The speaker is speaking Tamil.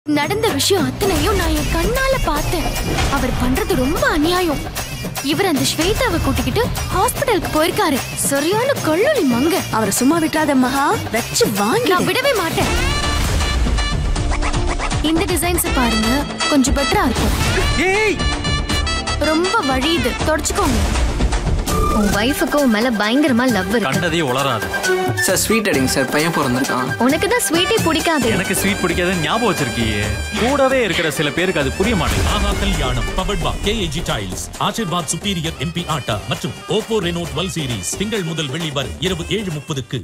நடந்த விஷயம் அத்தனையும் நான் என் கண்ணால பார்த்தேன் அவர் பண்றது ரொம்ப அநியாயம் இவர் அந்த ஸ்வேதாவை கூட்டிக்கிட்டு ஹாஸ்பிடலுக்கு போயிருக்காரு சரியான கல்லூரி மங்க அவரை சும்மா விட்டுறாத மகா வச்சு வாங்கி நான் விடவே மாட்டேன் இந்த டிசைன்ஸ் பாருங்க கொஞ்சம் பெட்டரா இருக்கும் ஏய் ரொம்ப வழியுது தொடச்சுக்கோங்க உன் வைஃபுக்கு உன் மேல பயங்கரமா லவ் இருக்கு கண்டதே உளராது சார் ஸ்வீட் அடிங்க சார் பையன் பிறந்திருக்கான் உனக்கு தான் ஸ்வீட்டே பிடிக்காது எனக்கு ஸ்வீட் பிடிக்காதுன்னு ஞாபகம் வச்சிருக்கியே கூடவே இருக்கிற சில பேருக்கு அது புரிய மாட்டேங்குது ஆஹா கல்யாணம் powered by KAG tiles Aashirvaad superior MP atta மற்றும் ஓப்போ ரெனோ டுவெல் சீரிஸ் திங்கள் முதல் வெள்ளி வரை இரவு ஏழு முப்பதுக்கு